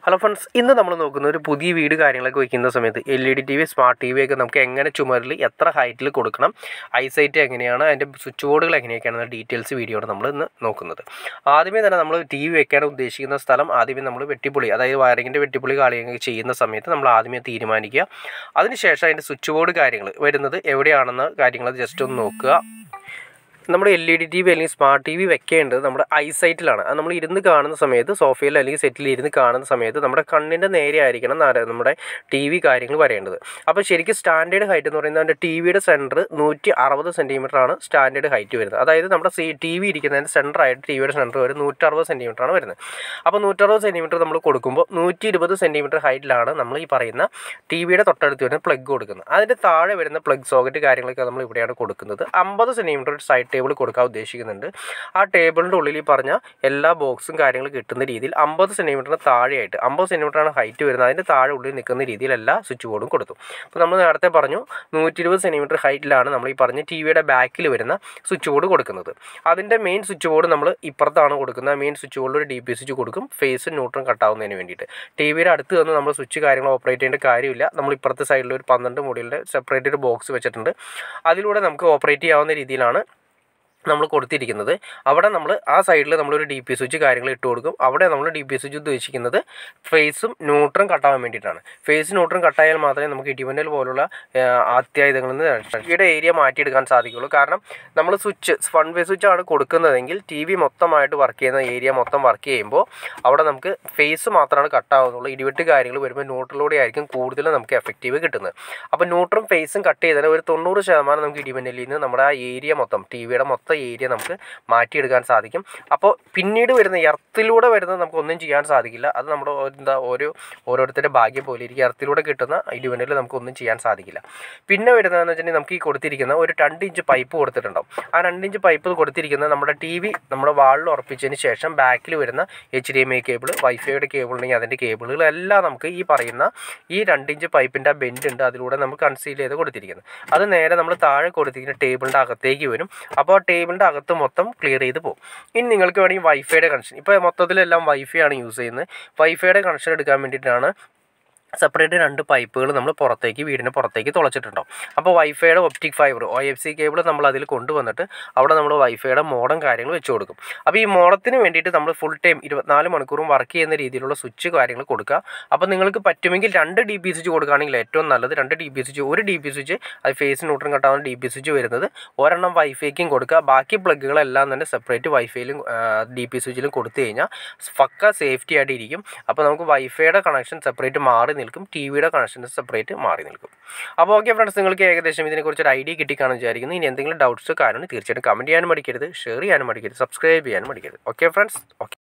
hello friends ഇന്ന് നമ്മൾ നോക്കുന്ന ഒരു പുതിയ വീട് കാര്യങ്ങളൊക്കെ വെക്കുന്ന സമയത്ത് L E D T V smart T V ഒക്കെ നമുക്ക് എങ്ങനെ ചുമരിൽ എത്ര ഹൈറ്റിൽ കൊടുക്കണം ഐസൈറ്റ് എങ്ങനെയാണ് അതിൻ്റെ സ്വിച്ച് ബോർഡുകൾ എങ്ങനെയൊക്കെയാണെന്ന ഡീറ്റെയിൽസ് വീഡിയോ ആണ് നമ്മൾ ഇന്ന് നോക്കുന്നത് ആദ്യമേ തന്നെ നമ്മൾ ടി വി വെക്കാൻ ഉദ്ദേശിക്കുന്ന സ്ഥലം ആദ്യമേ നമ്മൾ വെട്ടിപ്പൊളി അതായത് വയറിങ്ങിൻ്റെ വെട്ടിപ്പൊളി കാര്യങ്ങൾ ചെയ്യുന്ന സമയത്ത് നമ്മൾ ആദ്യമേ തീരുമാനിക്കുക അതിനുശേഷം അതിൻ്റെ സ്വിച്ച് ബോർഡ് കാര്യങ്ങൾ വരുന്നത് എവിടെയാണെന്ന് കാര്യങ്ങൾ ജസ്റ്റ് ഒന്ന് നോക്കുക നമ്മുടെ L E D T V അല്ലെങ്കിൽ സ്മാർട്ട് ടി വി വെക്കേണ്ടത് നമ്മുടെ ഐസൈറ്റിലാണ് അത് നമ്മൾ ഇരുന്ന് കാണുന്ന സമയത്ത് സോഫയിൽ അല്ലെങ്കിൽ സെറ്റിൽ ഇരുന്ന് കാണുന്ന സമയത്ത് നമ്മുടെ കണ്ണിൻ്റെ നേരെ ആയിരിക്കണം നാര- നമ്മുടെ ടി വി കാര്യങ്ങൾ വരേണ്ടത് അപ്പോൾ ശരിക്കും സ്റ്റാൻഡേർഡ് ഹൈറ്റ് എന്ന് പറയുന്നത് അതിൻ്റെ ടി വിയുടെ സെൻറ്റർ നൂറ്റി അറുപത് സെൻറ്റിമീറ്റർ ആണ് സ്റ്റാൻഡേർഡ് ഹൈറ്റ് വരുന്നത് അതായത് നമ്മുടെ സി ടി വി ഇരിക്കുന്നതിൻ്റെ സെൻറ്റർ ആയിട്ട് ടി വിയുടെ സെൻറ്റർ വരെ നൂറ്ററുപത് സെൻറ്റിമീറ്റർ ആണ് വരുന്നത് അപ്പോൾ നൂറ്ററുപത് സെൻറ്റിമീറ്റർ നമ്മൾ കൊടുക്കുമ്പോൾ നൂറ്റി ഇരുപത് സെൻറ്റിമീറ്റർ ഹൈറ്റിലാണ് നമ്മൾ ഈ പറയുന്ന ടി വിയുടെ തൊട്ടടുത്ത് വരുന്ന പ്ലഗ് കൊടുക്കുന്നത് അതിൻ്റെ താഴെ വരുന്ന പ്ലഗ് സോക്കറ്റ് കാര്യങ്ങളൊക്കെ നമ്മൾ ഇവിടെയാണ് കൊടുക്കുന്നത് അമ്പത് സെൻറ്റിമീറ്റർ ഒരു സൈഡ് ടേബിൾ കൊടുക്കാൻ ഉദ്ദേശിക്കുന്നുണ്ട് ആ ടേബിളിൻ്റെ ഉള്ളിൽ ഈ പറഞ്ഞ എല്ലാ ബോക്സും കാര്യങ്ങളും കിട്ടുന്ന രീതിയിൽ അമ്പത് സെൻറ്റിമീറ്ററിന് താഴെയായിട്ട് അമ്പത് സെൻറ്റിമീറ്ററാണ് ഹൈറ്റ് വരുന്നത് അതിൻ്റെ താഴെ ഉള്ളിൽ നിൽക്കുന്ന രീതിയിൽ എല്ലാ സ്വിച്ച് ബോർഡും കൊടുത്തു അപ്പോൾ നമ്മൾ നേരത്തെ പറഞ്ഞു നൂറ്റി ഇരുപത് സെൻറ്റിമീറ്റർ ഹൈറ്റിലാണ് നമ്മൾ ഈ പറഞ്ഞ ടി വിയുടെ ബാക്കിൽ വരുന്ന സ്വിച്ച് ബോർഡ് കൊടുക്കുന്നത് അതിൻ്റെ മെയിൻ സ്വിച്ച് ബോർഡ് നമ്മൾ ഇപ്പുറത്താണ് കൊടുക്കുന്നത് മെയിൻ സ്വിച്ച് ബോർഡിൽ ഒരു ഡി പി സ്വിച്ച് കൊടുക്കും ഫേസും ന്യൂട്രും കട്ടാവുന്നതിന് വേണ്ടിയിട്ട് ടി വിയുടെ അടുത്ത് നിന്ന് നമ്മൾ സ്വിച്ച് കാര്യങ്ങൾ ഓപ്പറേറ്റ് ചെയ്യേണ്ട കാര്യമില്ല നമ്മൾ ഇപ്പുറത്തെ സൈഡിൽ ഒരു പന്ത്രണ്ട് മുടിയുടെ സെപ്പറേറ്റ് ഒരു ബോക്സ് വെച്ചിട്ടുണ്ട് അതിലൂടെ നമുക്ക് ഓപ്പറേറ്റ് ചെയ്യാവുന്ന രീതിയിലാണ് നമ്മൾ കൊടുത്തിരിക്കുന്നത് അവിടെ നമ്മൾ ആ സൈഡിൽ നമ്മളൊരു ഡി പി സ്വിച്ച് കാര്യങ്ങൾ ഇട്ട് കൊടുക്കും അവിടെ നമ്മൾ ഡി പി സ്വിച്ച് ഉദ്ദേശിക്കുന്നത് ഫേസും ന്യൂട്രും കട്ടാവാൻ വേണ്ടിയിട്ടാണ് ഫേസ് ന്യൂട്രും കട്ടായാൽ മാത്രമേ നമുക്ക് ഇടിവനൽ പോലുള്ള അത്യായുധങ്ങളിൽ നിന്ന് ടിവിയുടെ ഏരിയ മാറ്റിയെടുക്കാൻ സാധിക്കുള്ളൂ കാരണം നമ്മൾ സ്വിച്ച് വൺ വേ സ്വിച്ച് ആണ് കൊടുക്കുന്നതെങ്കിൽ ടി വി മൊത്തമായിട്ട് വർക്ക് ചെയ്യുന്ന ഏരിയ മൊത്തം വർക്ക് ചെയ്യുമ്പോൾ അവിടെ നമുക്ക് ഫേസ് മാത്രമാണ് കട്ടാവുന്നുള്ളൂ ഇടിവെട്ട് കാര്യങ്ങൾ വരുമ്പോൾ ന്യൂട്രലിലൂടെ ആയിരിക്കും കൂടുതൽ നമുക്ക് എഫക്റ്റീവ് കിട്ടുന്നത് അപ്പോൾ ന്യൂട്രും ഫേസും കട്ട് ചെയ്താൽ ഒരു തൊണ്ണൂറ് ശതമാനം നമുക്ക് ഇടിവനലിൽ നിന്ന് നമ്മുടെ ആ ഏരിയ മൊത്തം ടി വിയുടെ മൊത്തം ഏരിയ നമുക്ക് മാറ്റിയെടുക്കാൻ സാധിക്കും അപ്പോൾ പിന്നീട് വരുന്ന എർത്തിലൂടെ വരുന്നത് നമുക്ക് ഒന്നും ചെയ്യാൻ സാധിക്കില്ല അത് നമ്മുടെ എന്താ ഓരോ ഓരോരുത്തരുടെ ഭാഗ്യം പോലെ ഇരിക്കും എർത്തിലൂടെ കിട്ടുന്ന ഇടിവനിൽ നമുക്കൊന്നും ചെയ്യാൻ സാധിക്കില്ല പിന്നെ വരുന്നതെന്ന് വെച്ചിട്ടുണ്ടെങ്കിൽ നമുക്ക് ഈ കൊടുത്തിരിക്കുന്ന ഒരു രണ്ട് ഇഞ്ച് പൈപ്പ് കൊടുത്തിട്ടുണ്ടാവും ആ രണ്ട് ഇഞ്ച് പൈപ്പ് കൊടുത്തിരിക്കുന്നത് നമ്മുടെ ടി വി നമ്മുടെ വാളിൽ ഉറപ്പിച്ചതിന് ശേഷം ബാക്കിൽ വരുന്ന H D M I cable വൈഫൈയുടെ കേബിൾ ഉണ്ടെങ്കിൽ അതിൻ്റെ കേബിളുകളെല്ലാം നമുക്ക് ഈ പറയുന്ന ഈ രണ്ട് ഇഞ്ച് പൈപ്പിൻ്റെ ആ ബെൻഡ് ഉണ്ട് അതിലൂടെ നമുക്ക് കൺസീൽ ചെയ്ത് കൊടുത്തിരിക്കുന്നത് അത് നേരെ നമ്മൾ താഴെ കൊടുത്തിരിക്കുന്ന ടേബിളിൻ്റെ അകത്തേക്ക് വരും അപ്പോൾ ആ ടേബിളിൻ്റെ അകത്ത് മൊത്തം ക്ലിയർ ചെയ്ത് പോകും ഇനി നിങ്ങൾക്ക് വേണമെങ്കിൽ വൈഫൈയുടെ കണക്ഷൻ ഇപ്പോൾ മൊത്തത്തിലെല്ലാം വൈഫൈ ആണ് യൂസ് ചെയ്യുന്നത് വൈഫൈയുടെ കണക്ഷൻ എടുക്കാൻ വേണ്ടിയിട്ടാണ് സെപ്പറേറ്റ് രണ്ട് പൈപ്പുകൾ നമ്മൾ പുറത്തേക്ക് വീടിന് പുറത്തേക്ക് തുളച്ചിട്ടുണ്ടാവും അപ്പോൾ വൈഫൈയുടെ optic fibre O F C cable നമ്മൾ അതിൽ കൊണ്ടുവന്നിട്ട് അവിടെ നമ്മൾ വൈഫൈയുടെ മോഡം കാര്യങ്ങൾ വെച്ച് കൊടുക്കും അപ്പോൾ ഈ മോഡത്തിന് വേണ്ടിയിട്ട് നമ്മൾ ഫുൾ ടൈം ഇരുപത്തിനാല് മണിക്കൂറും വർക്ക് ചെയ്യുന്ന രീതിയിലുള്ള സ്വിച്ച് കാര്യങ്ങൾ കൊടുക്കുക അപ്പോൾ നിങ്ങൾക്ക് പറ്റുമെങ്കിൽ രണ്ട് ഡി പി സ്വിച്ച് കൊടുക്കുകയാണെങ്കിൽ ഏറ്റവും നല്ലത് രണ്ട് ഡി പി സ്വിച്ച് ഒരു ഡി പി സ്വിച്ച് അത് ഫേസ് ന്യൂട്രൻ കട്ടാവുന്ന ഡി പി സ്വിച്ച് വരുന്നത് ഒരെണ്ണം വൈഫൈക്കും കൊടുക്കുക ബാക്കി പ്ലഗുകളെല്ലാം തന്നെ സെപ്പറേറ്റ് വൈഫൈയിലും ഡി പി സ്വിച്ചിലും കൊടുത്തു കഴിഞ്ഞാൽ പക്ക സേഫ്റ്റി ആയിട്ട് ഇരിക്കും അപ്പോൾ നമുക്ക് വൈഫൈയുടെ കണക്ഷൻ സെപ്പറേറ്റ് മാറി നിൽക്കും ടി വിയുടെ കണക്ഷൻ സെപ്പറേറ്റ് മാറി നിൽക്കും അപ്പോൾ ഓക്കെ ഫ്രണ്ട്സ് നിങ്ങൾക്ക് ഏകദേശം ഇതിനെക്കുറിച്ച് ഒരു ഐഡിയ കിട്ടിക്കാണെന്ന് വിചാരിക്കുന്നു ഇനി എന്തെങ്കിലും ഡൗട്ട്സ് കാര്യങ്ങൾ തീർച്ചയായിട്ടും കമൻറ്റ് ചെയ്യാനും മടിക്കരുത് ഷെയർ ചെയ്യാനും മടിക്കരുത് സബ്സ്ക്രൈബ് ചെയ്യാനും മടിക്കരുത് ഓക്കെ ഫ്രണ്ട്സ് ഓക്കെ